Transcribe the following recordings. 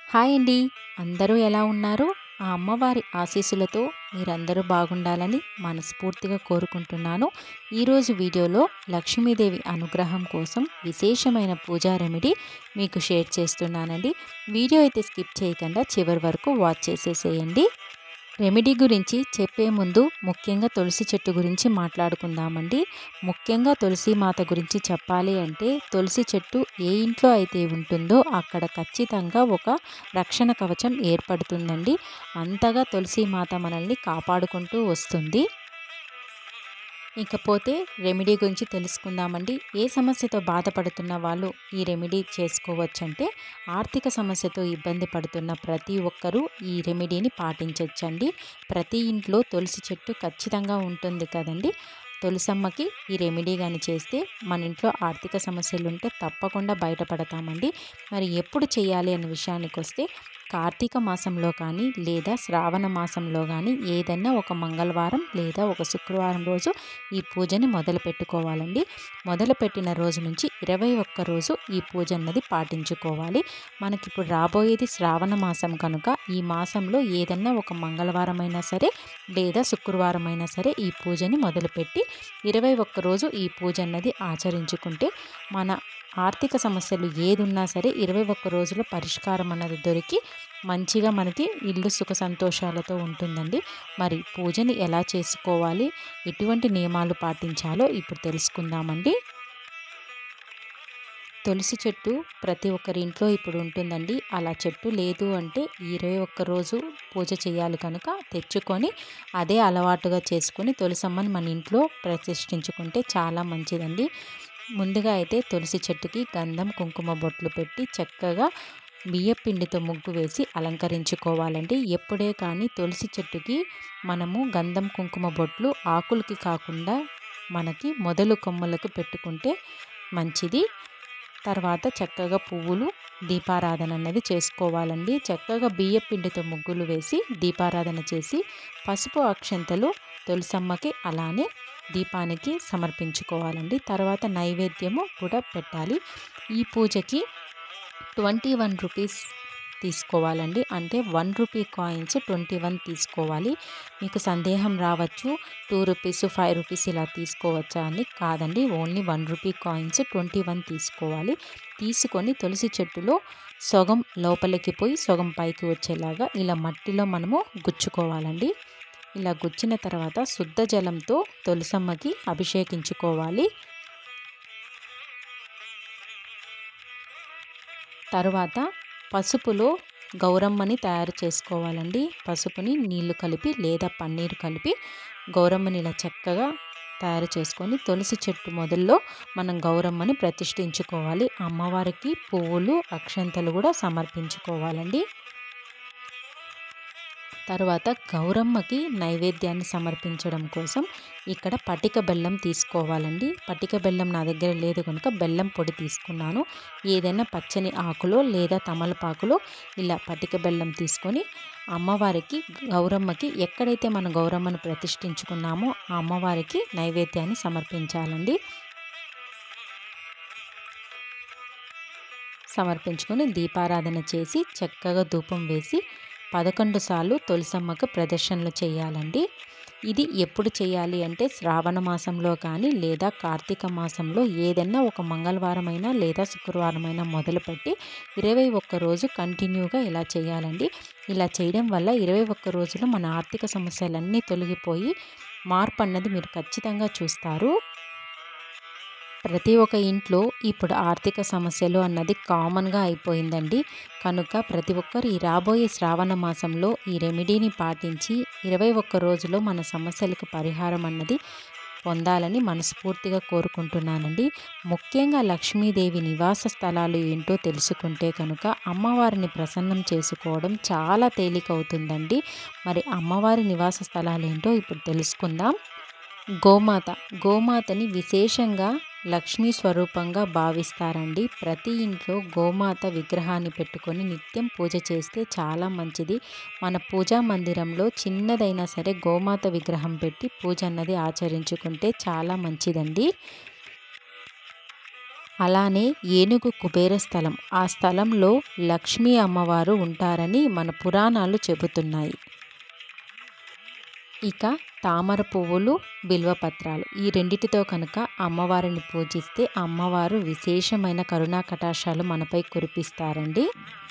hi అండి అందరూ ఎలా ఉన్నారు ఆ అమ్మవారి ఆశీస్సులతో మీరందరూ బాగుండాలని మనస్ఫూర్తిగా కోరుకుంటున్నాను ఈరోజు వీడియోలో లక్ష్మీదేవి అనుగ్రహం కోసం విశేషమైన పూజా రెమెడీ మీకు షేర్ చేస్తున్నానండి వీడియో అయితే స్కిప్ చేయకుండా చివరి వరకు వాచ్ చేసేసేయండి రెమెడీ గురించి చెప్పే ముందు ముఖ్యంగా తులసి చెట్టు గురించి మాట్లాడుకుందామండి ముఖ్యంగా తులసి మాత గురించి చెప్పాలి అంటే తులసి చెట్టు ఏ ఇంట్లో అయితే ఉంటుందో అక్కడ ఖచ్చితంగా ఒక రక్షణ కవచం ఏర్పడుతుందండి అంతగా తులసి మాత మనల్ని కాపాడుకుంటూ వస్తుంది ఇకపోతే రెమెడీ గురించి తెలుసుకుందామండి ఏ సమస్యతో బాధపడుతున్న వాళ్ళు ఈ రెమెడీ చేసుకోవచ్చంటే ఆర్థిక సమస్యతో ఇబ్బంది పడుతున్న ప్రతి ఒక్కరూ ఈ రెమెడీని పాటించవచ్చండి ప్రతి ఇంట్లో తులసి చెట్టు ఖచ్చితంగా ఉంటుంది కదండి తులసమ్మకి ఈ రెమెడీ కానీ చేస్తే మన ఇంట్లో ఆర్థిక సమస్యలు ఉంటే తప్పకుండా బయటపడతామండి మరి ఎప్పుడు చేయాలి అనే విషయానికి వస్తే కార్తీక మాసంలో కానీ లేదా శ్రావణ మాసంలో కానీ ఏదైనా ఒక మంగళవారం లేదా ఒక శుక్రవారం రోజు ఈ పూజని మొదలు పెట్టుకోవాలండి మొదలు పెట్టిన రోజు నుంచి ఇరవై ఒక్క రోజు ఈ పూజ అన్నది పాటించుకోవాలి మనకి ఇప్పుడు రాబోయేది శ్రావణ మాసం కనుక ఈ మాసంలో ఏదన్నా ఒక మంగళవారం అయినా సరే లేదా శుక్రవారం అయినా సరే ఈ పూజని మొదలుపెట్టి ఇరవై ఒక్క రోజు ఈ పూజ అన్నది ఆచరించుకుంటే మన ఆర్థిక సమస్యలు ఏది ఉన్నా సరే ఇరవై ఒక్క రోజుల పరిష్కారం అన్నది దొరికి మంచిగా మనకి ఇల్లు సుఖ సంతోషాలతో ఉంటుందండి మరి పూజని ఎలా చేసుకోవాలి ఎటువంటి నియమాలు పాటించాలో ఇప్పుడు తెలుసుకుందామండి తులసి చెట్టు ప్రతి ఒక్కరి ఇంట్లో ఇప్పుడు ఉంటుందండి అలా చెట్టు లేదు అంటే ఇరవై ఒక్క రోజు పూజ చేయాలి కనుక తెచ్చుకొని అదే అలవాటుగా చేసుకొని తులసమ్మని మన ఇంట్లో ప్రతిష్ఠించుకుంటే చాలా మంచిదండి ముందుగా అయితే తులసి చెట్టుకి గంధం కుంకుమ బొట్లు పెట్టి చక్కగా బియ్య పిండితో ముగ్గు వేసి అలంకరించుకోవాలండి ఎప్పుడే కానీ తులసి చెట్టుకి మనము గంధం కుంకుమ బొట్లు ఆకులకి కాకుండా మనకి మొదలు కొమ్మలకు పెట్టుకుంటే మంచిది తర్వాత చక్కగా పువ్వులు దీపారాధన అన్నది చేసుకోవాలండి చక్కగా బియ్య పిండితో ముగ్గులు వేసి దీపారాధన చేసి పసుపు అక్షంతలు తులసమ్మకి అలానే దీపానికి సమర్పించుకోవాలండి తర్వాత నైవేద్యము కూడా పెట్టాలి ఈ పూజకి ట్వంటీ వన్ రూపీస్ తీసుకోవాలండి అంటే one rupee coins twenty one తీసుకోవాలి మీకు సందేహం రావచ్చు టూ రూపీస్ ఫైవ్ రూపీస్ ఇలా తీసుకోవచ్చా అని కాదండి only one rupee coins twenty one తీసుకోవాలి తీసుకొని తులసి చెట్టులో సగం లోపలికి పోయి సగం పైకి వచ్చేలాగా ఇలా మట్టిలో మనము గుచ్చుకోవాలండి ఇలా గుచ్చిన తర్వాత శుద్ధ జలంతో తులసమ్మకి అభిషేకించుకోవాలి తరువాత పసుపులో గౌరమ్మని తయారు చేసుకోవాలండి పసుపుని నీళ్లు కలిపి లేదా పన్నీరు కలిపి గౌరమ్మని ఇలా చక్కగా తయారు చేసుకొని తులసి చెట్టు మొదల్లో మనం గౌరమ్మని ప్రతిష్ఠించుకోవాలి అమ్మవారికి పువ్వులు అక్షంతలు కూడా సమర్పించుకోవాలండి తర్వాత గౌరమ్మకి నైవేద్యాన్ని సమర్పించడం కోసం ఇక్కడ పటిక బెల్లం తీసుకోవాలండి పటిక బెల్లం నా దగ్గర లేదు కనుక బెల్లం పొడి తీసుకున్నాను ఏదైనా పచ్చని ఆకులో లేదా తమలపాకులో ఇలా పటిక బెల్లం తీసుకొని అమ్మవారికి గౌరమ్మకి ఎక్కడైతే మన గౌరమ్మను ప్రతిష్ఠించుకున్నామో ఆ అమ్మవారికి నైవేద్యాన్ని సమర్పించాలండి సమర్పించుకొని దీపారాధన చేసి చక్కగా ధూపం వేసి పదకొండు సార్లు తులసమ్మకు ప్రదర్శనలు చేయాలండి ఇది ఎప్పుడు చేయాలి అంటే శ్రావణ మాసంలో కానీ లేదా కార్తీక మాసంలో ఏదైనా ఒక మంగళవారమైనా లేదా శుక్రవారమైనా మొదలుపెట్టి ఇరవై ఒక్క రోజు కంటిన్యూగా ఇలా చేయాలండి ఇలా చేయడం వల్ల ఇరవై ఒక్క రోజులు మన ఆర్థిక సమస్యలన్నీ తొలగిపోయి మార్పు అన్నది మీరు ఖచ్చితంగా చూస్తారు ప్రతి ఒక్క ఇంట్లో ఇప్పుడు ఆర్థిక సమస్యలు అన్నది కామన్గా అయిపోయిందండి కనుక ప్రతి ఒక్కరు ఈ రాబోయే శ్రావణ మాసంలో ఈ రెమెడీని పాటించి ఇరవై ఒక్క రోజులో మన సమస్యలకు పరిహారం అన్నది పొందాలని మనస్ఫూర్తిగా కోరుకుంటున్నానండి ముఖ్యంగా లక్ష్మీదేవి నివాస స్థలాలు ఏంటో తెలుసుకుంటే కనుక అమ్మవారిని ప్రసన్నం చేసుకోవడం చాలా తేలికవుతుందండి మరి అమ్మవారి నివాస స్థలాలు ఏంటో ఇప్పుడు తెలుసుకుందాం గోమాత గోమాతని విశేషంగా లక్ష్మీ స్వరూపంగా భావిస్తారండి ప్రతి ఇంట్లో గోమాత విగ్రహాన్ని పెట్టుకొని నిత్యం పూజ చేస్తే చాలా మంచిది మన పూజా మందిరంలో చిన్నదైనా సరే గోమాత విగ్రహం పెట్టి పూజ అన్నది ఆచరించుకుంటే చాలా మంచిదండి అలానే ఏనుగు కుబేర స్థలం ఆ స్థలంలో లక్ష్మీ అమ్మవారు ఉంటారని మన పురాణాలు చెబుతున్నాయి ఇక తామర పువ్వులు బిల్వపత్రాలు ఈ రెండిటితో కనుక అమ్మవారిని పూజిస్తే అమ్మవారు విశేషమైన కరుణా కటాక్షాలు మనపై కురిపిస్తారండి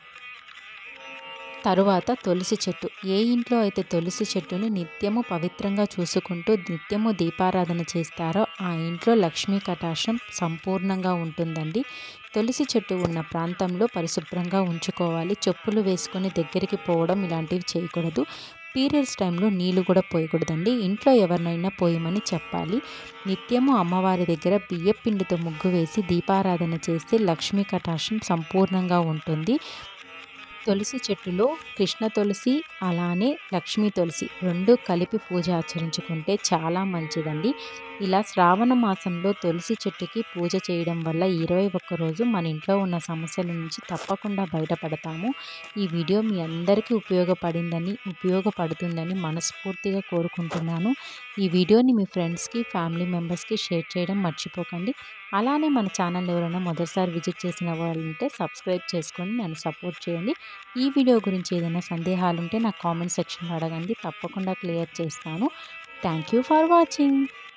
తరువాత తులసి చెట్టు ఏ ఇంట్లో అయితే తులసి చెట్టును నిత్యము పవిత్రంగా చూసుకుంటూ నిత్యము దీపారాధన చేస్తారో ఆ ఇంట్లో లక్ష్మీ కటాక్షం సంపూర్ణంగా ఉంటుందండి తులసి చెట్టు ఉన్న ప్రాంతంలో పరిశుభ్రంగా ఉంచుకోవాలి చెప్పులు వేసుకొని దగ్గరికి పోవడం ఇలాంటివి చేయకూడదు పీరియడ్స్ టైంలో నీళ్ళు కూడా పోయకూడదండి ఇంట్లో ఎవరినైనా పోయమని చెప్పాలి నిత్యము అమ్మవారి దగ్గర బియ్యపిండితో ముగ్గు వేసి దీపారాధన చేస్తే లక్ష్మీ కటాక్షం సంపూర్ణంగా ఉంటుంది తులసి చెట్టులో కృష్ణ తులసి అలానే లక్ష్మీ తులసి రెండు కలిపి పూజ ఆచరించుకుంటే చాలా మంచిదండి ఇలా శ్రావణ మాసంలో తులసి చెట్టుకి పూజ చేయడం వల్ల ఇరవై ఒక్క రోజు మన ఇంట్లో ఉన్న సమస్యల నుంచి తప్పకుండా బయటపడతాము ఈ వీడియో మీ అందరికీ ఉపయోగపడిందని ఉపయోగపడుతుందని మనస్ఫూర్తిగా కోరుకుంటున్నాను ఈ వీడియోని మీ ఫ్రెండ్స్కి ఫ్యామిలీ మెంబర్స్కి షేర్ చేయడం మర్చిపోకండి అలానే మన ఛానల్ ఎవరైనా మొదటిసారి విజిట్ చేసిన వాళ్ళు ఉంటే సబ్స్క్రైబ్ చేసుకొని నన్ను సపోర్ట్ చేయండి ఈ వీడియో గురించి ఏదైనా సందేహాలు ఉంటే నాకు కామెంట్ సెక్షన్లో అడగండి తప్పకుండా క్లియర్ చేస్తాను థ్యాంక్ యూ ఫర్ వాచింగ్